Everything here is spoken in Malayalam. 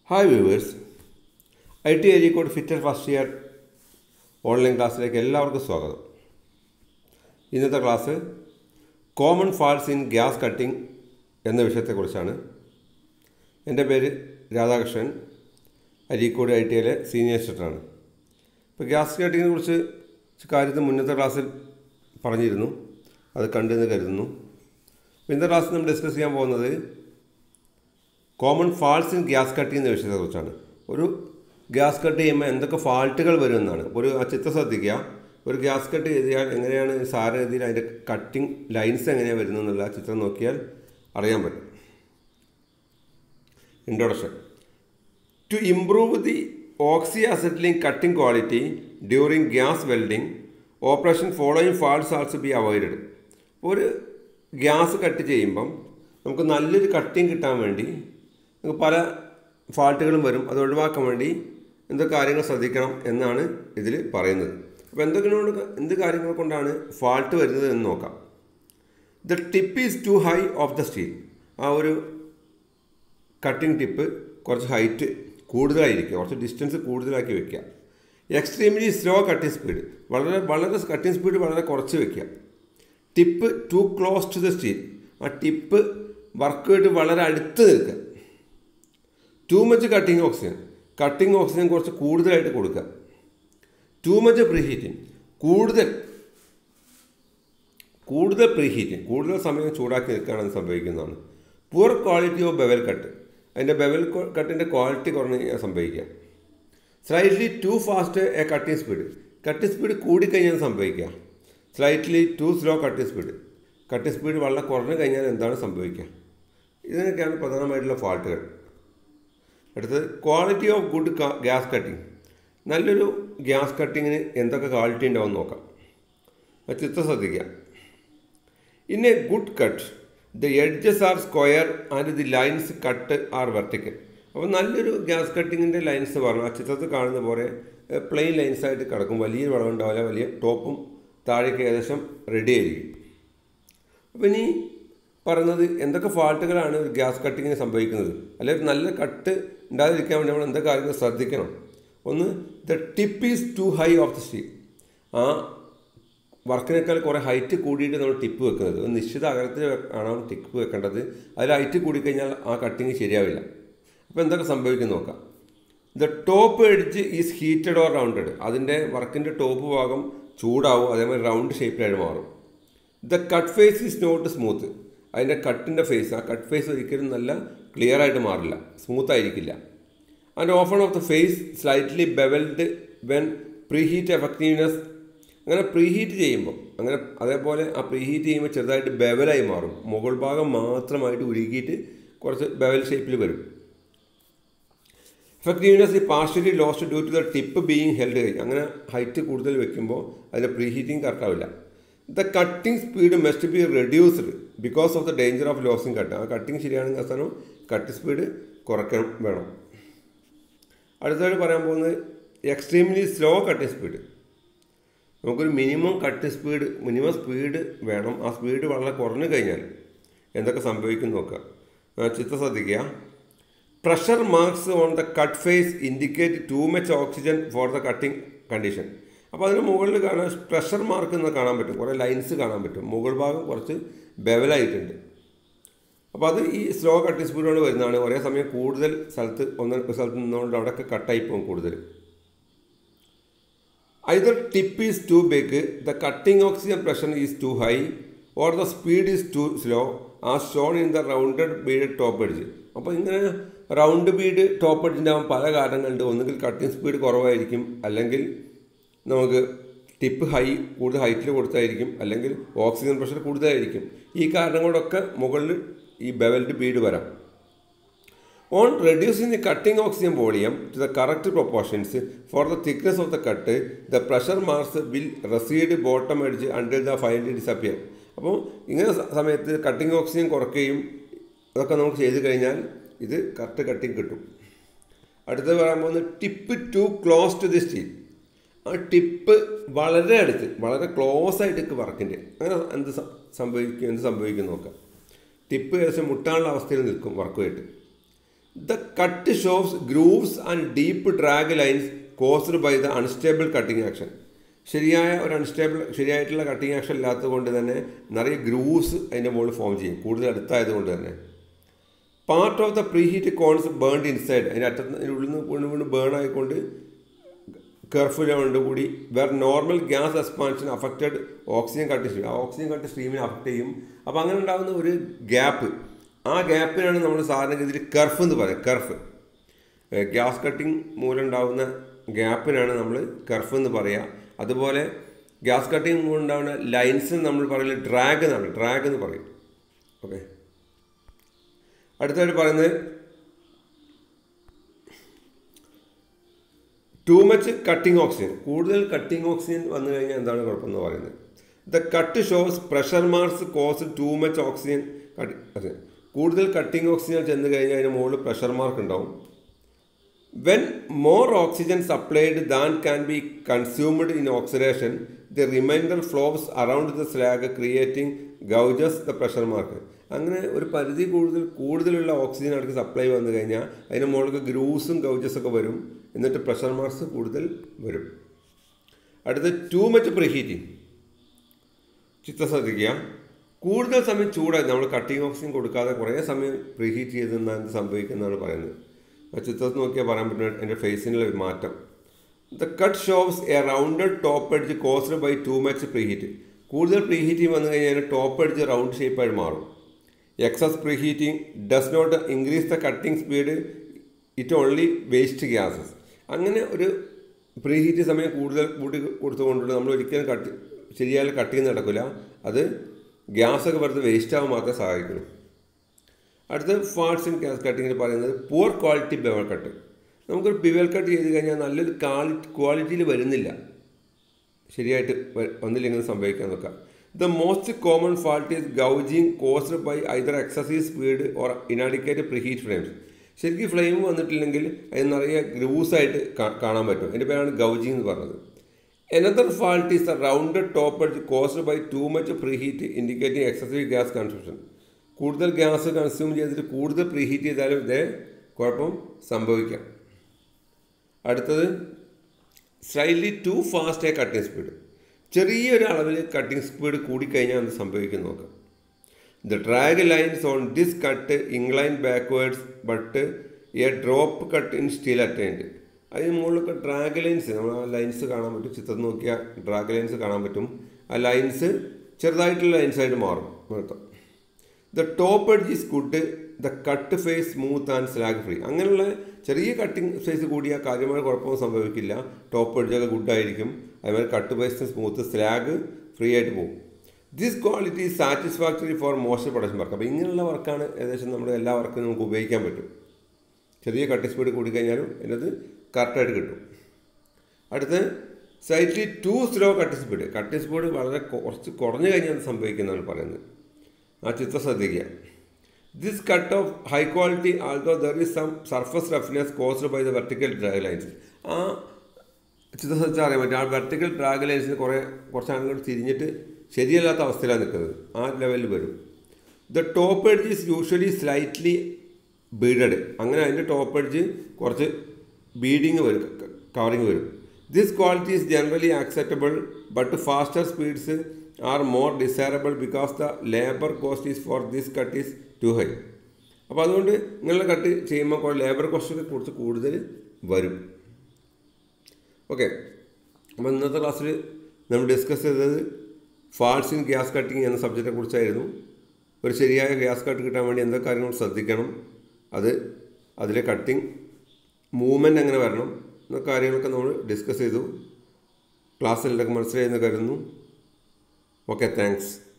hi viewers I T Areekode fitter first year online ക്ലാസ്സിലേക്ക് എല്ലാവർക്കും സ്വാഗതം ഇന്നത്തെ class common faults in gas cutting എന്ന വിഷയത്തെക്കുറിച്ചാണ് എൻ്റെ പേര് രാധാകൃഷ്ണൻ അരീക്കോട് ഐ ടി ഐയിലെ സീനിയർ ഇൻസ്ട്രക്ടറാണ് ഇപ്പോൾ ഗ്യാസ് കട്ടിങ്ങിനെ കുറിച്ച് കാര്യത്തിൽ മുന്നത്തെ ക്ലാസ്സിൽ പറഞ്ഞിരുന്നു അത് കണ്ടെന്ന് കരുതുന്നു അപ്പോൾ ഇന്നത്തെ ക്ലാസ്സിൽ നമ്മൾ ഡിസ്കസ് ചെയ്യാൻ പോകുന്നത് common faults in gas cutting എന്ന വിഷയത്തെക്കുറിച്ചാണ് ഒരു ഗ്യാസ് കട്ട് ചെയ്യുമ്പോൾ എന്തൊക്കെ ഫാൾട്ടുകൾ വരുമെന്നാണ് ഒരു ആ ചിത്രം ശ്രദ്ധിക്കുക ഒരു ഗ്യാസ് കട്ട് ചെയ്താൽ എങ്ങനെയാണ് സാരഗതിയിൽ അതിൻ്റെ കട്ടിംഗ് ലൈൻസ് എങ്ങനെയാണ് വരുന്നത് എന്നുള്ള ചിത്രം നോക്കിയാൽ അറിയാൻ പറ്റും introduction to improve the oxy acetylene cutting quality during gas welding operation following faults also be avoided ഒരു ഗ്യാസ് കട്ട് ചെയ്യുമ്പം നമുക്ക് നല്ലൊരു കട്ടിങ് കിട്ടാൻ വേണ്ടി നമുക്ക് പല ഫാൾട്ടുകളും വരും അത് ഒഴിവാക്കാൻ വേണ്ടി എന്തൊക്കെ കാര്യങ്ങൾ ശ്രദ്ധിക്കണം എന്നാണ് ഇതിൽ പറയുന്നത് അപ്പോൾ എന്തൊക്കെയോട് എന്ത് കാര്യങ്ങൾ കൊണ്ടാണ് ഫാൾട്ട് വരുന്നത് എന്ന് നോക്കാം the tip is too high off the steel ആ ഒരു കട്ടിംഗ് ടിപ്പ് കുറച്ച് ഹൈറ്റ് കൂടുതലായിരിക്കുക കുറച്ച് ഡിസ്റ്റൻസ് കൂടുതലാക്കി വെക്കുക എക്സ്ട്രീംലി സ്ലോ കട്ടിംഗ് സ്പീഡ് വളരെ വളരെ കട്ടിംഗ് സ്പീഡ് വളരെ കുറച്ച് വെക്കുക tip too close to the steel ആ ടിപ്പ് വർക്കുമായിട്ട് വളരെ അടുത്ത് നിൽക്കുക too much cutting oxygen cutting oxygen കുറച്ച് കൂടുതലായിട്ട് കൊടുക്കുക ടു മച്ച് പ്രീഹീറ്റിംഗ് കൂടുതൽ കൂടുതൽ പ്രീഹീറ്റിംഗ് കൂടുതൽ സമയം ചൂടാക്കി നിൽക്കുകയാണ് സംഭവിക്കുന്നതാണ് poor quality of bevel cut അതിൻ്റെ ബെവൽ കട്ടിൻ്റെ ക്വാളിറ്റി കുറഞ്ഞ് സംഭവിക്കുക slightly too fast a cutting speed cutting speed കൂടിക്കഴിഞ്ഞാൽ സംഭവിക്കുക slightly too slow cutting speed cutting speed വളരെ കുറഞ്ഞു കഴിഞ്ഞാൽ എന്താണ് സംഭവിക്കുക ഇതിനൊക്കെയാണ് പ്രധാനമായിട്ടുള്ള ഫാൾട്ടുകൾ അടുത്തത് quality of good gas cutting നല്ലൊരു ഗ്യാസ് കട്ടിങ്ങിന് എന്തൊക്കെ ക്വാളിറ്റി ഉണ്ടാവും നോക്കാം ആ ചിത്രം ശ്രദ്ധിക്കുക in a good cut the edges are square and the lines cut are vertical അപ്പോൾ നല്ലൊരു ഗ്യാസ് കട്ടിങ്ങിൻ്റെ ലൈൻസ് പറഞ്ഞു ആ ചിത്രത്തിൽ കാണുന്ന പോലെ പ്ലെയിൻ ലൈൻസായിട്ട് കിടക്കും വലിയ വളവുണ്ടാവില്ല വലിയ ടോപ്പും താഴേക്ക് ഏകദേശം റെഡി ആയിരിക്കും അപ്പോൾ ഇനി പറയുന്നത് എന്തൊക്കെ ഫാൾട്ടുകളാണ് ഒരു ഗ്യാസ് കട്ടിങ്ങിന് സംഭവിക്കുന്നത് അല്ലെങ്കിൽ നല്ല കട്ട് ഉണ്ടാതിരിക്കാൻ വേണ്ടി നമ്മൾ എന്തൊക്കെ കാര്യങ്ങൾ ശ്രദ്ധിക്കണം ഒന്ന് the tip is too high off the steel ആ വർക്കിനേക്കാൾ കുറേ ഹൈറ്റ് കൂടിയിട്ട് നമ്മൾ ടിപ്പ് വെക്കുന്നത് ഒരു നിശ്ചിത അകലത്തിൽ ആണ് ടിപ്പ് വെക്കേണ്ടത് അതിൽ ഹൈറ്റ് കൂടിക്കഴിഞ്ഞാൽ ആ കട്ടിങ് ശരിയാവില്ല അപ്പോൾ എന്തൊക്കെ സംഭവിക്കും നോക്കാം the top edge is heated or rounded അതിൻ്റെ വർക്കിൻ്റെ ടോപ്പ് ഭാഗം ചൂടാവും അതേമാതിരി റൗണ്ട് ഷേപ്പിലായിട്ട് മാറും the cut face is not smooth അതിൻ്റെ കട്ടിൻ്റെ ഫേസ് ആ കട്ട് ഫേസ് ഒരിക്കലും നല്ല ക്ലിയർ ആയിട്ട് മാറില്ല സ്മൂത്ത് ആയിരിക്കില്ല and often of the face slightly bevelled when preheat effectiveness അങ്ങനെ പ്രീഹീറ്റ് ചെയ്യുമ്പോൾ അങ്ങനെ അതേപോലെ ആ പ്രീഹീറ്റ് ചെയ്യുമ്പോൾ ചെറുതായിട്ട് ബെവലായി മാറും മുകൾ ഭാഗം മാത്രമായിട്ട് ഉരുകിയിട്ട് കുറച്ച് ബെവൽ ഷേപ്പിൽ വരും എഫക്റ്റീവ്നെസ് ഈ partially lost due to the tip being held കഴിഞ്ഞ് അങ്ങനെ ഹൈറ്റ് കൂടുതൽ വെക്കുമ്പോൾ അതിൻ്റെ പ്രീഹീറ്റിംഗ് കറക്റ്റാവില്ല the cutting speed must be reduced because of the danger of losing cut ആ കട്ടിങ് ശരിയാണെങ്കിൽ അവസാനം കട്ട് സ്പീഡ് കുറയ്ക്കണം വേണം അടുത്തതായിട്ട് പറയാൻ പോകുന്നത് എക്സ്ട്രീംലി സ്ലോ കട്ടിങ് സ്പീഡ് നമുക്കൊരു minimum cut speed minimum speed വേണം ആ സ്പീഡ് വളരെ കുറഞ്ഞു കഴിഞ്ഞാൽ എന്തൊക്കെ സംഭവിക്കും നോക്കുക ചിത്രം ശ്രദ്ധിക്കുക pressure marks on the cut face indicate too much oxygen for the cutting condition അപ്പോൾ അതിന് മുകളിൽ കാണാൻ പ്രഷർ മാർക്ക് എന്ന് കാണാൻ പറ്റും കുറേ ലൈൻസ് കാണാൻ പറ്റും മുകൾ ഭാഗം കുറച്ച് ബെവലായിട്ടുണ്ട് അപ്പോൾ അത് ഈ സ്ലോ കട്ടിംഗ് സ്പീഡോട് വരുന്നതാണ് ഒരേ സമയം കൂടുതൽ സ്ഥലത്ത് ഒന്ന് സ്ഥലത്ത് നിന്നുകൊണ്ട് അവിടെയൊക്കെ കട്ടായി പോകും കൂടുതൽ either tip is too big the cutting oxygen pressure is too high or the speed is too slow ആ shown in the rounded bead top edge അപ്പോൾ ഇങ്ങനെ റൗണ്ട് ബീഡ് ടോപ്പ് എഡ്ജിൻ്റെ ആവാൻ പല കാരണങ്ങളുണ്ട് ഒന്നുകിൽ കട്ടിംഗ് സ്പീഡ് കുറവായിരിക്കും അല്ലെങ്കിൽ നമുക്ക് ടിപ്പ് ഹൈ കൂടുതൽ ഹൈറ്റിൽ കൊടുത്തായിരിക്കും അല്ലെങ്കിൽ ഓക്സിജൻ പ്രഷർ കൂടുതലായിരിക്കും ഈ കാരണം കൊണ്ടൊക്കെ മുകളിൽ ഈ ബെവൽഡ് ബീഡ് വരാം on reducing the cutting oxygen volume to the correct proportions for the thickness of the cut the pressure marks will recede bottom edge until the finally disappear അപ്പോൾ ഇങ്ങനെ സമയത്ത് കട്ടിംഗ് ഓക്സിജൻ കുറയ്ക്കുകയും അതൊക്കെ നമുക്ക് ചെയ്ത് കഴിഞ്ഞാൽ ഇത് കറക്റ്റ് കട്ടിങ് കിട്ടും അടുത്തത് പറയാൻ പോകുന്നത് tip too close to the steel ആ ടിപ്പ് വളരെ അടുത്ത് വളരെ ക്ലോസ് ആയിട്ട് വർക്കിൻ്റെ അങ്ങനെ എന്ത് സംഭവിക്കും എന്ത് സംഭവിക്കും നോക്കാം ടിപ്പ് ഏകദേശം മുട്ടാനുള്ള അവസ്ഥയിൽ നിൽക്കും വർക്കുമായിട്ട് the cut shows grooves and deep drag lines caused by the unstable cutting action ശരിയായ ഒരു അൺസ്റ്റേബിൾ ശരിയായിട്ടുള്ള കട്ടിംഗ് ആക്ഷൻ ഇല്ലാത്തത് കൊണ്ട് തന്നെ നിറയെ ഗ്രൂവ്സ് അതിൻ്റെ മുകളിൽ ഫോം ചെയ്യും കൂടുതൽ അടുത്തായത് കൊണ്ട് തന്നെ part of the preheat cones burned inside അതിൻ്റെ അറ്റത്ത് അതിൻ്റെ ഉള്ളിൽ നിന്ന് വീണ്ടും വീണ്ടും ബേൺ ആയിക്കൊണ്ട് കർഫുലോണ്ട് കൂടി where normal gas expansion affected oxygen cut stream ആ ഓക്സിജൻ കട്ട് സ്ട്രീമിനെ അഫക്റ്റ് ചെയ്യും അപ്പോൾ അങ്ങനെ ഉണ്ടാകുന്ന ഒരു ഗ്യാപ്പ് ആ ഗ്യാപ്പിനാണ് നമ്മൾ സാധാരണഗതിയിൽ കർഫ് എന്ന് പറയുന്നത് കർഫ് ഗ്യാസ് കട്ടിങ് മൂലം ഉണ്ടാകുന്ന ഗ്യാപ്പിനാണ് നമ്മൾ കർഫ് എന്ന് പറയുക അതുപോലെ ഗ്യാസ് കട്ടിങ് മൂലം ഉണ്ടാകുന്ന ലൈൻസ് നമ്മൾ പറയുന്നത് ഡ്രാഗ് എന്നാണ് ഡ്രാഗ് എന്ന് പറയും ഓക്കെ അടുത്തായിട്ട് പറയുന്നത് ടു മച്ച് കട്ടിംഗ് ഓക്സിജൻ കൂടുതൽ കട്ടിംഗ് ഓക്സിജൻ വന്നു കഴിഞ്ഞാൽ എന്താണ് കുഴപ്പമെന്ന് പറയുന്നത് the cut shows pressure marks cause too much oxygen കട്ടി കൂടുതൽ കട്ടിംഗ് ഓക്സിജൻ ചെന്ന് കഴിഞ്ഞാൽ അതിന് മുകളിൽ പ്രഷർ മാർക്ക് ഉണ്ടാവും when more oxygen supplied than can be consumed in oxidation the remainder flows around the slag creating gouges the pressure mark അങ്ങനെ ഒരു പരിധി കൂടുതൽ കൂടുതലുള്ള ഓക്സിജൻ അവർക്ക് സപ്ലൈ വന്നു കഴിഞ്ഞാൽ അതിന് മുകളിൽ ഗ്രൂസും ഗൗജസൊക്കെ വരും എന്നിട്ട് പ്രഷർ മാർക്സ് കൂടുതൽ വരും അടുത്ത് ടു മച്ച് പ്രീഹീറ്റിംഗ് ചിത്രം ശ്രദ്ധിക്കുക കൂടുതൽ സമയം ചൂടായി നമ്മൾ കട്ടിങ് ഓക്സിജൻ കൊടുക്കാതെ കുറേ സമയം പ്രീഹീറ്റ് ചെയ്ത് എന്നാൽ എന്ത് സംഭവിക്കുന്നതാണ് പറയുന്നത് ആ ചിത്രത്തിൽ നോക്കിയാൽ പറയാൻ പറ്റുന്ന എൻ്റെ ഫേസിനുള്ള മാറ്റം the cut shows a rounded top edge caused by too much preheat കൂടുതൽ പ്രീഹീറ്റിംഗ് വന്നു കഴിഞ്ഞാൽ ടോപ്പ് എഡ്ജ് റൗണ്ട് ഷേപ്പായിട്ട് മാറും excess preheating does not increase the cutting speed it only waste gases അങ്ങനെ ഒരു പ്രീഹീറ്റ് സമയം കൂടുതൽ കൂട്ടി കൊടുത്തുകൊണ്ടുള്ള നമ്മൾ ഒരിക്കലും കട്ടി ശരിയായ കട്ടിങ് നടക്കില്ല അത് ഗ്യാസൊക്കെ വെറുതെ വേസ്റ്റ് ആവാൻ മാത്രമേ സഹായിക്കുള്ളൂ അടുത്ത ഫാൾസ് ഇൻ ഗ്യാസ് കട്ടിങ്ങിൽ പറയുന്നത് പുവർ ക്വാളിറ്റി ബെവൽ കട്ട് നമുക്കൊരു ബിവൽ കട്ട് ചെയ്ത് കഴിഞ്ഞാൽ നല്ലൊരു ക്വാളിറ്റി ക്വാളിറ്റിയിൽ വരുന്നില്ല ശരിയായിട്ട് വന്നില്ലെങ്കിൽ സംഭവിക്കാൻ നോക്കാം the most common fault is gouging caused by either excessive speed or inadequate preheat flames ശരിക്കും ഫ്ലെയിം വന്നിട്ടില്ലെങ്കിൽ അത് നിറയെ ഗ്രൂസായിട്ട് കാണാൻ പറ്റും അതിൻ്റെ പേരാണ് ഗൗജിങ് എന്ന് പറഞ്ഞത് another fault is the rounded top edge caused by too much preheat indicating excessive gas consumption കൂടുതൽ ഗ്യാസ് കൺസ്യൂം ചെയ്തിട്ട് കൂടുതൽ പ്രീഹീറ്റ് ചെയ്താലും ഇതേ കുഴപ്പം സംഭവിക്കാം അടുത്തത് slightly too fast a cutting speed ചെറിയൊരു അളവിൽ കട്ടിംഗ് സ്പീഡ് കൂടിക്കഴിഞ്ഞാൽ എന്ത് സംഭവിക്കും നോക്കാം the drag lines on this cut incline backwards but a drop cut in still attained അതിന് മുകളിലൊക്കെ ഡ്രാഗ് ലൈൻസ് നമ്മൾ ആ ലൈൻസ് കാണാൻ പറ്റും ചിത്രം നോക്കിയാൽ ഡ്രാഗ് ലൈൻസ് കാണാൻ പറ്റും ആ ലൈൻസ് ചെറുതായിട്ടുള്ള ലൈൻസായിട്ട് മാറും നിർത്താം the top edge is good the cut face smooth and slag free അങ്ങനെയുള്ള ചെറിയ കട്ടിങ് ഫേസ് കൂടിയ കാര്യമായ കുഴപ്പമൊന്നും സംഭവിക്കില്ല ടോപ്പ് എഡ്ജൊക്കെ ഗുഡായിരിക്കും അതുമാതിരി cut face smooth slag free ആയിട്ട് പോകും ദിസ് ക്വാളിറ്റി സാറ്റിസ്ഫാക്ടറി ഫോർ മോശം പ്രൊഡക്ഷൻ വർക്ക് അപ്പോൾ ഇങ്ങനെയുള്ള വർക്കാണ് ഏകദേശം നമ്മുടെ എല്ലാ വർക്കും നമുക്ക് ഉപയോഗിക്കാൻ പറ്റും ചെറിയ കട്ട് സ്പീഡ് കൂടിക്കഴിഞ്ഞാലും അതിനത് കറക്റ്റായിട്ട് കിട്ടും അടുത്ത് slightly too slow cut speed cut speed വളരെ കുറച്ച് കുറഞ്ഞു കഴിഞ്ഞാൽ സംഭവിക്കുന്നതാണ് പറയുന്നത് ആ ചിത്രം ശ്രദ്ധിക്കുക this cut of high quality although there is some surface roughness caused by the vertical drag lines ആ ചിത്രം ശ്രദ്ധിച്ചാൽ അറിയാൻ പറ്റും ആ വെർട്ടിക്കൽ ഡ്രാഗ് ലൈൻസിന് കുറേ കുറച്ച് അങ്ങോട്ട് തിരിഞ്ഞിട്ട് ശരിയല്ലാത്ത അവസ്ഥയിലാണ് നിൽക്കുന്നത് ആ ലെവലിൽ വരും the top edge is usually slightly beaded അങ്ങനെ അതിൻ്റെ ടോപ്പ് എഡ്ജ് കുറച്ച് ബീഡിങ് വരും കവറിങ് വരും this quality is generally acceptable but faster speeds are more desirable because the labour cost is for this cut is too high അപ്പോൾ അതുകൊണ്ട് നിങ്ങളുടെ കട്ട് ചെയ്യുമ്പോൾ ലേബർ കോസ്റ്റ് കുറച്ച് കൂടുതൽ വരും ഓക്കെ അപ്പോൾ ഇന്നത്തെ ക്ലാസ്സിൽ നമ്മൾ ഡിസ്കസ് ചെയ്തത് ഫാൾസ് ഇൻ ഗ്യാസ് കട്ടിങ് എന്ന സബ്ജക്റ്റിനെ കുറിച്ചായിരുന്നു ഒരു ശരിയായ ഗ്യാസ് കട്ട് കിട്ടാൻ വേണ്ടി എന്തൊക്കെ കാര്യങ്ങൾ ശ്രദ്ധിക്കണം അത് അതിലെ കട്ടിങ് മൂവ്മെൻറ്റ് എങ്ങനെ വരണം എന്ന കാര്യങ്ങളൊക്കെ നമ്മൾ ഡിസ്കസ് ചെയ്തു ക്ലാസ്സിലൊക്കെ മനസ്സിലായെന്ന് കരുതുന്നു ഓക്കെ താങ്ക്സ്